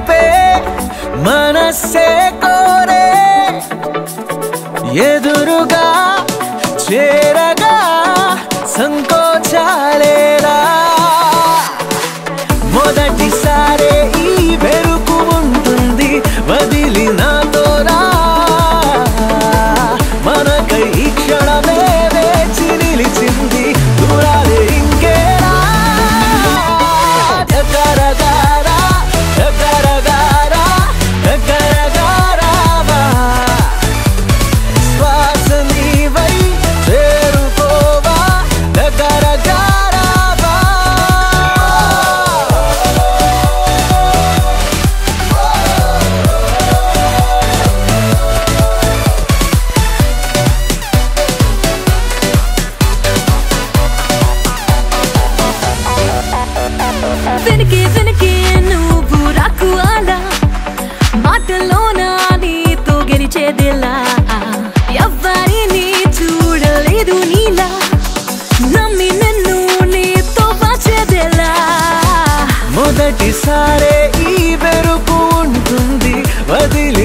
వైపే మనస్సే కోరే ఎదురుగా చేరగా సంకోచాలేలా మొదటిసారే ఈ వెరుకు ఉంటుంది వదిలి నాతోరా మనకై ఈ క్షణమే వేచి నిలిచింది దూరాలే ఇంకేరా దగ్గరగారా దగ్గరగారా దగ్గరగారావా శ్వాస నీవై చేరుకోవా దగ్గరగారావా వెనకే వెనకే నువ్వు రాకు అలా మాటలోన నీతో గెలిచేదిలా ఎవ్వరిని చూడలేదు నీలా నమ్మి నన్ను నీతో వచ్చేదిలా మొదటిసారే ఈ వెరుపు ఉంటుంది వదిలి